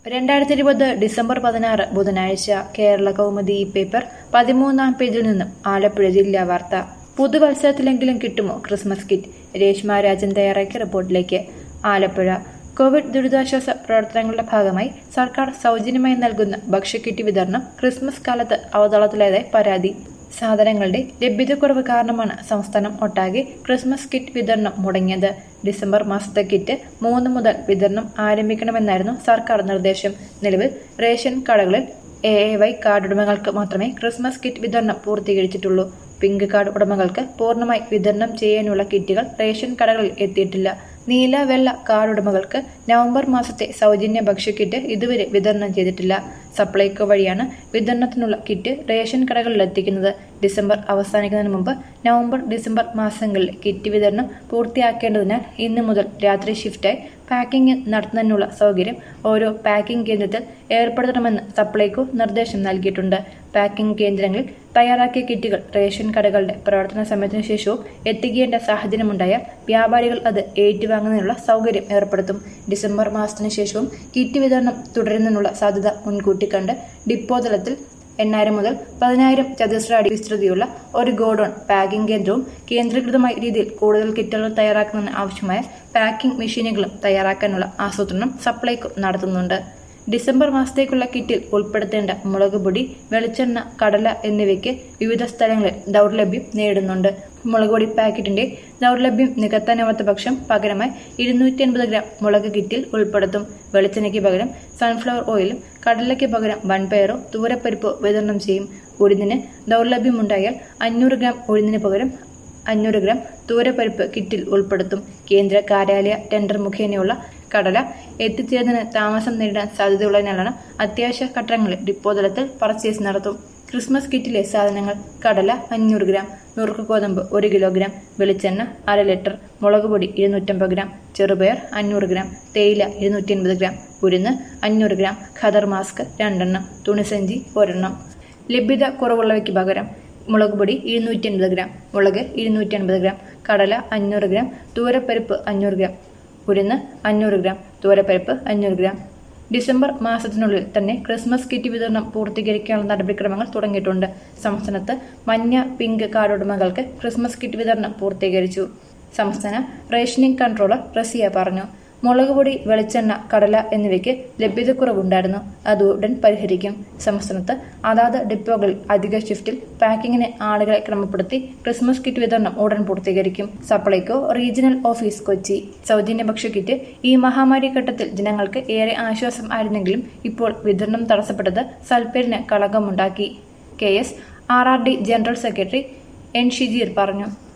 രണ്ടായിരത്തി ഇരുപത് ഡിസംബർ പതിനാറ് ബുധനാഴ്ച കേരള കൗമുദി ഈ പേപ്പർ പതിമൂന്നാം പേജിൽ നിന്നും ആലപ്പുഴ ജില്ലാ വാർത്ത പുതുവത്സരത്തിലെങ്കിലും കിട്ടുമോ ക്രിസ്മസ് കിറ്റ് രേഷ്മ രാജൻ തയ്യാറാക്കിയ റിപ്പോർട്ടിലേക്ക് ആലപ്പുഴ കോവിഡ് ദുരിതാശ്വാസ പ്രവർത്തനങ്ങളുടെ ഭാഗമായി സർക്കാർ സൗജന്യമായി നൽകുന്ന ഭക്ഷ്യക്കിറ്റ് വിതരണം ക്രിസ്മസ് കാലത്ത് അവതളത്തിലേതായി പരാതി സാധനങ്ങളുടെ ലഭ്യതക്കുറവ് കാരണമാണ് സംസ്ഥാനം ഒട്ടാകെ ക്രിസ്മസ് കിറ്റ് വിതരണം മുടങ്ങിയത് ഡിസംബർ മാസത്തെ കിറ്റ് മൂന്ന് മുതൽ വിതരണം ആരംഭിക്കണമെന്നായിരുന്നു സർക്കാർ നിർദ്ദേശം നിലവിൽ റേഷൻ കടകളിൽ എ എ വൈ കാർഡ് ഉടമകൾക്ക് മാത്രമേ ക്രിസ്മസ് കിറ്റ് വിതരണം പൂർത്തീകരിച്ചിട്ടുള്ളൂ പിങ്ക് കാർഡ് ഉടമകൾക്ക് പൂർണ്ണമായി വിതരണം ചെയ്യാനുള്ള കിറ്റുകൾ റേഷൻ കടകളിൽ എത്തിയിട്ടില്ല നീല വെള്ള കാർഡ് ഉടമകൾക്ക് നവംബർ മാസത്തെ സൗജന്യ ഭക്ഷ്യക്കിറ്റ് ഇതുവരെ വിതരണം ചെയ്തിട്ടില്ല സപ്ലൈകോ വഴിയാണ് വിതരണത്തിനുള്ള കിറ്റ് റേഷൻ കടകളിൽ എത്തിക്കുന്നത് ഡിസംബർ അവസാനിക്കുന്നതിന് മുമ്പ് നവംബർ ഡിസംബർ മാസങ്ങളിൽ കിറ്റ് വിതരണം പൂർത്തിയാക്കേണ്ടതിനാൽ ഇന്നു മുതൽ രാത്രി ഷിഫ്റ്റായി പാക്കിംഗ് നടത്തുന്നതിനുള്ള സൗകര്യം ഓരോ പാക്കിംഗ് കേന്ദ്രത്തിൽ ഏർപ്പെടുത്തണമെന്ന് സപ്ലൈകോ നിർദ്ദേശം നൽകിയിട്ടുണ്ട് പാക്കിംഗ് കേന്ദ്രങ്ങളിൽ തയ്യാറാക്കിയ കിറ്റുകൾ റേഷൻ കടകളുടെ പ്രവർത്തന സമയത്തിനു ശേഷവും എത്തിക്കേണ്ട സാഹചര്യമുണ്ടായാൽ വ്യാപാരികൾ അത് ഏറ്റുവാങ്ങുന്നതിനുള്ള സൗകര്യം ഏർപ്പെടുത്തും ഡിസംബർ മാസത്തിനു ശേഷവും കിറ്റ് വിതരണം തുടരുന്നതിനുള്ള സാധ്യത മുൻകൂട്ടി കണ്ട് ഡിപ്പോ തലത്തിൽ എണ്ണായിരം മുതൽ പതിനായിരം ചതുരശ്ര അടി വിസ്തൃതിയുള്ള ഒരു ഗോഡൌൺ പാക്കിംഗ് കേന്ദ്രവും കേന്ദ്രീകൃതമായ രീതിയിൽ കൂടുതൽ കിറ്റുകൾ തയ്യാറാക്കുന്നതിന് ആവശ്യമായ പാക്കിംഗ് മെഷീനുകളും തയ്യാറാക്കാനുള്ള ആസൂത്രണം സപ്ലൈകോ നടത്തുന്നുണ്ട് ഡിസംബർ മാസത്തേക്കുള്ള കിറ്റിൽ ഉൾപ്പെടുത്തേണ്ട മുളക് പൊടി വെളിച്ചെണ്ണ കടല എന്നിവയ്ക്ക് വിവിധ സ്ഥലങ്ങളിൽ ദൗർലഭ്യം നേടുന്നുണ്ട് മുളക് പൊടി പാക്കറ്റിന്റെ ദൗർലഭ്യം നികത്താനാവാത്ത പക്ഷം പകരമായി ഇരുന്നൂറ്റി അൻപത് ഗ്രാം മുളക് കിറ്റിൽ ഉൾപ്പെടുത്തും വെളിച്ചെണ്ണയ്ക്ക് പകരം സൺഫ്ലവർ ഓയിലും കടലയ്ക്ക് പകരം വൻപയറോ തൂരപ്പരിപ്പോ വിതരണം ചെയ്യും ഉഴുന്നിന് ദൗർലഭ്യമുണ്ടായാൽ അഞ്ഞൂറ് ഗ്രാം ഉഴുന്നിന് പകരം അഞ്ഞൂറ് ഗ്രാം തൂരപ്പരിപ്പ് കിറ്റിൽ ഉൾപ്പെടുത്തും കേന്ദ്ര കാര്യാലയ ടെൻഡർ മുഖേനയുള്ള കടല എത്തിച്ചേരുന്നതിന് താമസം നേരിടാൻ സാധ്യതയുള്ളതിനാലാണ് അത്യാവശ്യ ഘട്ടങ്ങളിൽ ഡിപ്പോ തലത്തിൽ പർച്ചേസ് നടത്തും ക്രിസ്മസ് കിറ്റിലെ സാധനങ്ങൾ കടല അഞ്ഞൂറ് ഗ്രാം നുറുക്ക് ഗോതമ്പ് ഒരു കിലോഗ്രാം വെളിച്ചെണ്ണ അര ലിറ്റർ മുളക് പൊടി ഇരുന്നൂറ്റമ്പത് ഗ്രാം ചെറുപയർ അഞ്ഞൂറ് ഗ്രാം തേയില ഇരുന്നൂറ്റി അൻപത് ഗ്രാം ഉരുന്ന് അഞ്ഞൂറ് ഗ്രാം ഖദർ മാസ്ക് രണ്ടെണ്ണം തുണിസഞ്ചി ഒരെണ്ണം ലഭ്യത കുറവുള്ളവയ്ക്ക് പകരം മുളക് പൊടി ഇരുന്നൂറ്റി അൻപത് ഗ്രാം മുളക് ഇരുന്നൂറ്റി അൻപത് ഗ്രാം കടല അഞ്ഞൂറ് ഗ്രാം തൂരപ്പരിപ്പ് അഞ്ഞൂറ് ഗ്രാം ഉരുന്ന് അഞ്ഞൂറ് ഗ്രാം തൂരപ്പരിപ്പ് അഞ്ഞൂറ് ഗ്രാം ഡിസംബർ മാസത്തിനുള്ളിൽ തന്നെ ക്രിസ്മസ് കിറ്റ് വിതരണം പൂർത്തീകരിക്കാനുള്ള നടപടിക്രമങ്ങൾ തുടങ്ങിയിട്ടുണ്ട് സംസ്ഥാനത്ത് മഞ്ഞ പിങ്ക് കാർഡ് ഉടമകൾക്ക് ക്രിസ്മസ് കിറ്റ് വിതരണം പൂർത്തീകരിച്ചു സംസ്ഥാന റേഷനിംഗ് കൺട്രോളർ റസിയ പറഞ്ഞു മുളക് പൊടി വെളിച്ചെണ്ണ കടല എന്നിവയ്ക്ക് ലഭ്യതക്കുറവുണ്ടായിരുന്നു അത് ഉടൻ പരിഹരിക്കും സംസ്ഥാനത്ത് അതാത് ഡിപ്പോകളിൽ അധിക ഷിഫ്റ്റിൽ പാക്കിങ്ങിന് ആളുകളെ ക്രമപ്പെടുത്തി ക്രിസ്മസ് കിറ്റ് വിതരണം ഉടൻ പൂർത്തീകരിക്കും സപ്ലൈകോ റീജിയണൽ ഓഫീസ് കൊച്ചി സൗജന്യ ഭക്ഷ്യക്കിറ്റ് ഈ മഹാമാരി ഘട്ടത്തിൽ ജനങ്ങൾക്ക് ഏറെ ആശ്വാസം ആയിരുന്നെങ്കിലും ഇപ്പോൾ വിതരണം തടസ്സപ്പെട്ടത് സൽപ്പേരിന് കളങ്കമുണ്ടാക്കി K S R R D general secretary N Shijeer പറഞ്ഞു